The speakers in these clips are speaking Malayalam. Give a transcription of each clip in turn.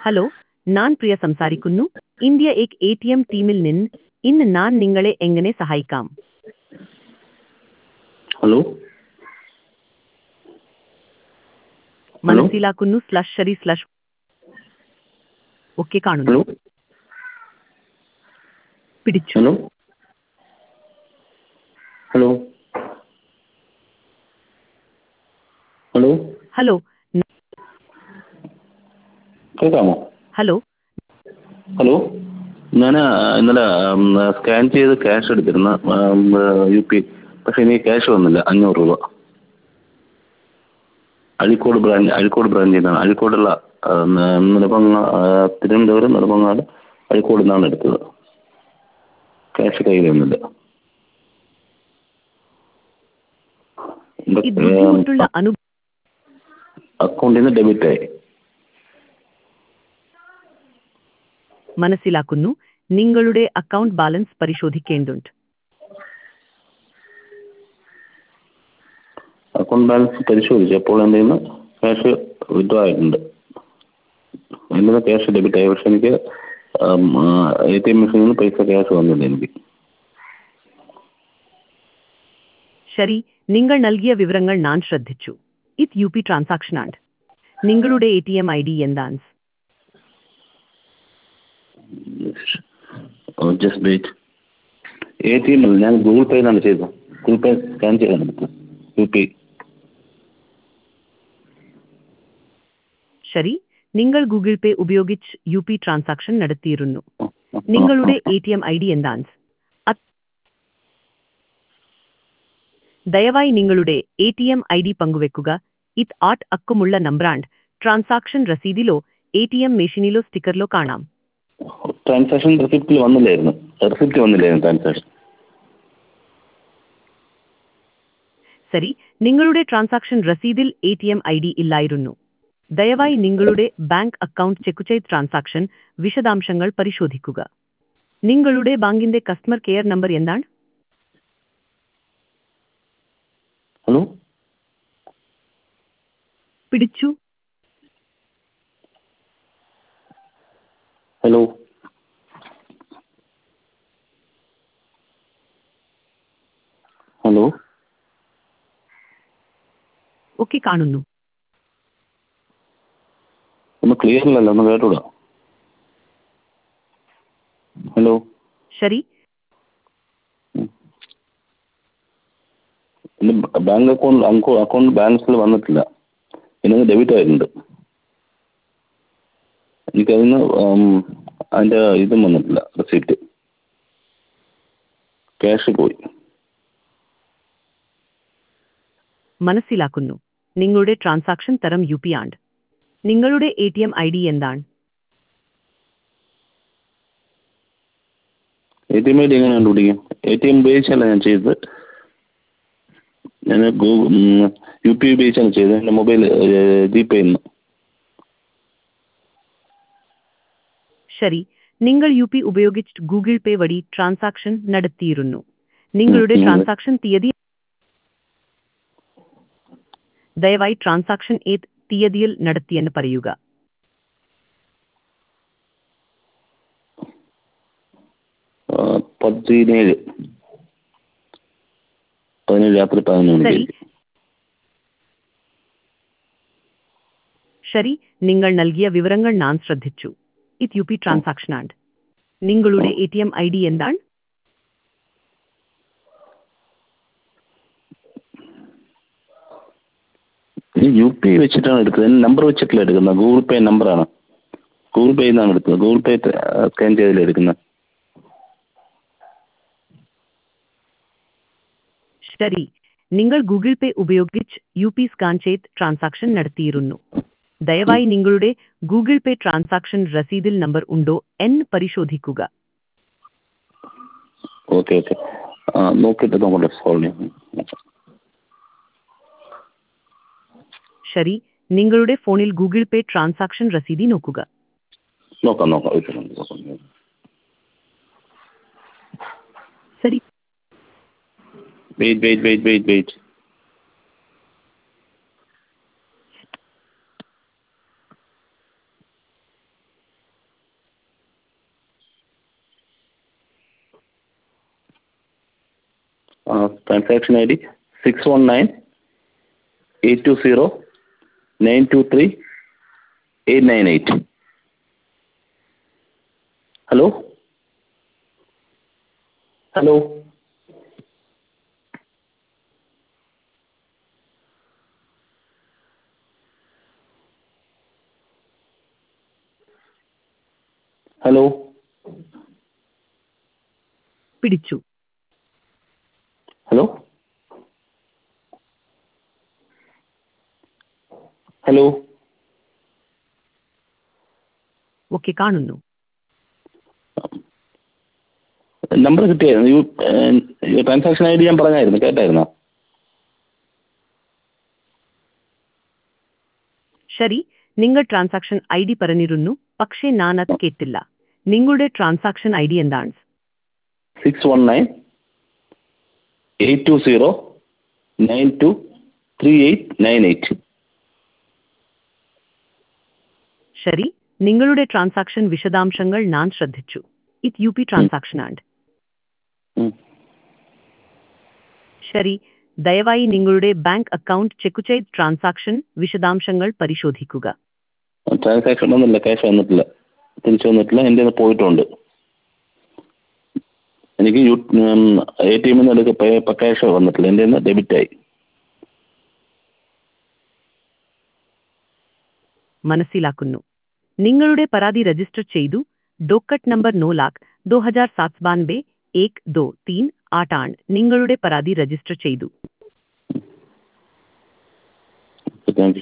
ഹലോ ഞാൻ പ്രിയ സംസാരിക്കുന്നു ഇന്ത്യ എക് എ ടി എം ടീമിൽ നിന്ന് ഇന്ന് ഞാൻ നിങ്ങളെ എങ്ങനെ സഹായിക്കാം ഹലോ മനസ്സിലാക്കുന്നു സ്ലഷ് ശരി സ്ലഷ് ഒക്കെ കാണുന്നു ഹലോ പിടിച്ചു ഹലോ ഹലോ ഹലോ ഹലോ ന- കേൾക്കാമോ ഹലോ ഹലോ ഞാൻ ഇന്നലെ സ്കാൻ ചെയ്ത് ക്യാഷ് എടുത്തിരുന്നു യു പി പക്ഷേ എനിക്ക് ക്യാഷ് വന്നില്ല അഞ്ഞൂറ് രൂപ അഴീക്കോട് ബ്രാഞ്ച് അഴീക്കോട് ബ്രാഞ്ചിൽ നിന്നാണ് അഴീക്കോടുള്ള ആ, ന- നെടുമങ്ങ ആ, തിരുവനന്തപുരം നെടുമങ്ങാട് അഴീക്കോട് നിന്നാണ് എടുത്തത് ക്യാഷ് കയ്യിൽ വന്നില്ല ഇത് ബുദ്ധിമുട്ടുള്ള അനു അക്കൗണ്ടിൽ നിന്ന് ഡെബിറ്റ് ആയി മനസ്സിലാക്കുന്നു നിങ്ങളുടെ അക്കൗണ്ട് ബാലൻസ് പരിശോധിക്കേണ്ടതുണ്ട് അക്കൗണ്ട് ബാലൻസ് പരിശോധിച്ചു അപ്പോൾ എൻ്റെ നിന്ന് ക്യാഷ് വിഡ്രോ ആയിട്ടുണ്ട് എൻ്റെ നിന്ന് ക്യാഷ് ഡെബിറ്റ് ആയി പക്ഷെ എനിക്ക് എ ടി എം മെഷീനിൽ നിന്ന് പൈസ ക്യാഷ് വന്നില്ല എനിക്ക് ശരി നിങ്ങൾ നൽകിയ വിവരങ്ങൾ ഞാൻ ശ്രദ്ധിച്ചു ഇത് യു പി ട്രാൻസാക്ഷനാണ് നിങ്ങളുടെ A T M I D എന്താണ് just wait A T M ഞാൻ ഗൂഗിൾ പേയിലാണ് ചെയ്തത് ഗൂഗിൾ പേ സ്കാൻ ചെയ്താണ് എടുത്തത് യു പി ശരി നിങ്ങൾ ഗൂഗിൾ പേ ഉപയോഗിച്ച് യു പി ട്രാൻസാക്ഷൻ നടത്തിയിരുന്നു നിങ്ങളുടെ A T M I D എന്താണ് അത്- ദയവായി നിങ്ങളുടെ A T M I D പങ്കുവെക്കുക ഇത് ആട്ട് അക്കമുള്ള നമ്പറാണ്ട് ട്രാൻസാക്ഷൻ രസീതിലോ എ ടി എം മെഷീനിലോ സ്റ്റിക്കറിലോ കാണാം ട്രാൻസാക്ഷൻ റെസിപ്റ്റിൽ വന്നില്ലായിരുന്നു റെസിപ്റ്റ് വന്നില്ലായിരുന്നു ട്രാൻസാക്ഷൻ ശരി നിങ്ങളുടെ ട്രാൻസാക്ഷൻ രസീതിൽ A T M I D ഇല്ലായിരുന്നു ദയവായി നിങ്ങളുടെ ബാങ്ക് അക്കൗണ്ട് ചെക്ക് ചെയ്ത് ട്രാൻസാക്ഷൻ വിശദാംശങ്ങൾ പരിശോധിക്കുക നിങ്ങളുടെ ബാങ്കിന്റെ കസ്റ്റമർ കെയർ നമ്പർ എന്താണ് ഹലോ പിടിച്ചു ഹലോ ഹലോ ഒക്കെ കാണുന്നു ഒന്ന് ക്ലിയർ അല്ലല്ലോ ഒന്ന് കേട്ടൂടാ ഹലോ ശരി എൻ്റെ ബാങ്ക് അക്കൗണ്ട് അക്കൗണ്ട് ബാലൻസിൽ വന്നിട്ടില്ല എനിക്ക് ഡെബിറ്റ് ആയിട്ടുണ്ട് എനിക്കതിന് അതിൻ്റെ ഇതും വന്നിട്ടില്ല റെസിപ്റ്റ് ക്യാഷ് പോയി മനസ്സിലാക്കുന്നു നിങ്ങളുടെ ട്രാൻസാക്ഷൻ തരം യു പി ആണ് നിങ്ങളുടെ A T M I D എന്താണ് A T M I D എങ്ങനെ കണ്ടുപിടിക്കും എ ടി എം ഉപയോഗിച്ചല്ല ഞാൻ ചെയ്തത് ഞാൻ ഗൂഗിൾ യു പി ഉപയോഗിച്ചാണ് ചെയ്തത് എൻ്റെ മൊബൈൽ ജി പേ നിന്ന് ശരി നിങ്ങൾ യു പി ഉപയോഗിച്ച് ഗൂഗിൾ പേ വഴി ട്രാൻസാക്ഷൻ നടത്തിയിരുന്നു നിങ്ങളുടെ ഉം, ഉം. ട്രാൻസാക്ഷൻ തീയതി ദയവായി ട്രാൻസാക്ഷൻ ഏത് തീയതിയിൽ നടത്തിയെന്ന് പറയുക ആ, പതിനേഴ് പതിനേഴ് രാത്രി പതിനൊന്ന് ശരി മണിക്ക് ശരി നിങ്ങൾ നൽകിയ വിവരങ്ങൾ ഞാൻ ശ്രദ്ധിച്ചു ഇത് യു പി ട്രാൻസാക്ഷനാണ് നിങ്ങളുടെ A T M I D എന്താണ് യു പി വെച്ചിട്ടാണ് എടുത്തത് നമ്പർ വെച്ചിട്ടല്ല എടുക്കുന്നത് ഗൂഗിൾ പേ നമ്പറാണ് ഗൂഗിൾ പേയിൽ നിന്നാണ് എടുത്തത് ഗൂഗിൾ പേ സ്കാൻ ചെയ്തല്ലേ എടുക്കുന്നത് ശരി നിങ്ങൾ ഗൂഗിൾ പേ ഉപയോഗിച്ച് യു പി സ്കാൻ ചെയ്ത് ട്രാൻസാക്ഷൻ നടത്തിയിരുന്നു ദയവായി നിങ്ങളുടെ ഗൂഗിൾ പേ ട്രാൻസാക്ഷൻ രസീതിൽ നമ്പർ ഉണ്ടോ എന്ന് പരിശോധിക്കുക ഓക്കെ ഓക്കെ ആ നോക്കിയിട്ട് നോക്കട്ടെ സോൾവ് ചെയ്യാം ശരി നിങ്ങളുടെ ഫോണിൽ ഗൂഗിൾ പേ ട്രാൻസാക്ഷൻ രസീതി നോക്കുക നോക്കാം നോക്കാം ഒരു second നോക്കാം ശരി wait wait wait wait wait transaction I D six one nine eight two zero nine two three eight nine eight hello hello hello പിടിച്ചു ഹലോ ഹലോ ഓക്കെ കാണുന്നു നമ്പർ കിട്ടിയായിരുന്നു യു ട്രാൻസാക്ഷൻ ഐ ഡി ഞാൻ പറഞ്ഞായിരുന്നു കേട്ടായിരുന്നോ ശരി നിങ്ങൾ ട്രാൻസാക്ഷൻ ഐ ഡി പറഞ്ഞിരുന്നു പക്ഷേ ഞാൻ അത് കേട്ടില്ല നിങ്ങളുടെ ട്രാൻസാക്ഷൻ ഐ ഡി എന്താണ് six one nine eight two zero nine two three eight nine eight ശരി നിങ്ങളുടെ ട്രാൻസാക്ഷൻ വിശദാംശങ്ങൾ ഞാൻ ശ്രദ്ധിച്ചു ഇത് യു പി ട്രാൻസാക്ഷൻ ആണ് ശരി ദയവായി നിങ്ങളുടെ ബാങ്ക് അക്കൗണ്ട് ചെക്ക് ചെയ്ത് ട്രാൻസാക്ഷൻ വിശദാംശങ്ങൾ പരിശോധിക്കുക ട്രാൻസാക്ഷൻ ഒന്നുമില്ല ക്യാഷ് വന്നിട്ടില്ല തിരിച്ചു വന്നിട്ടില്ല എൻ്റെ കയ്യിൽ നിന്ന് പോയിട്ടുണ്ട് എനിക്ക് യു എ ടി എമ്മിൽ നിന്ന് എടുക്ക ക്യാഷ് വന്നിട്ടില്ല എൻ്റെ നിന്ന് ഡെബിറ്റ് ആയി മനസ്സിലാക്കുന്നു നിങ്ങളുടെ പരാതി രജിസ്റ്റർ ചെയ്തു ഡോക്കറ്റ് നമ്പർ നോ ലാഖ് ദോ ഹജാർ സാത്ത് ബാൻബെ ഏക് ദോ തീൻ ആട്ടാണ് നിങ്ങളുടെ പരാതി രജിസ്റ്റർ ചെയ്തു thank you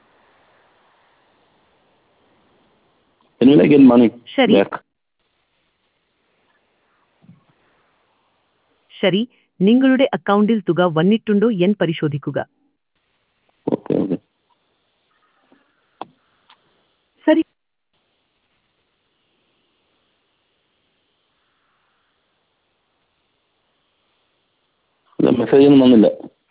When will I get money ശരി. back? ശരി നിങ്ങളുടെ അക്കൗണ്ടിൽ തുക വന്നിട്ടുണ്ടോ എന്ന് പരിശോധിക്കുക ഓക്കെ ഓക്കെ സരി മെസ്സേജ് ഒന്നും വന്നില്ല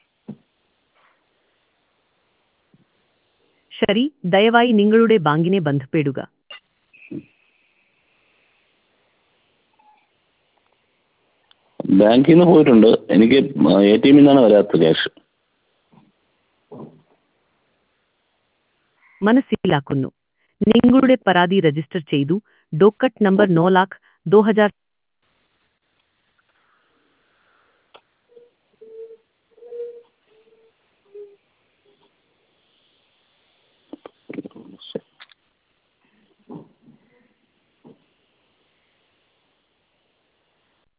ശരി ദയവായി നിങ്ങളുടെ ബാങ്കിനെ ബന്ധപ്പെടുക ബാങ്കിൽ നിന്ന് പോയിട്ടുണ്ട് എനിക്ക് എ ടി എമ്മിൽ നിന്നാണ് വരാത്തത് ക്യാഷ് മനസ്സിലാക്കുന്നു നിങ്ങളുടെ പരാതി രജിസ്റ്റർ ചെയ്തു ഡോക്കറ്റ് നമ്പർ നോ ലാഖ് ദോ ഹജാർ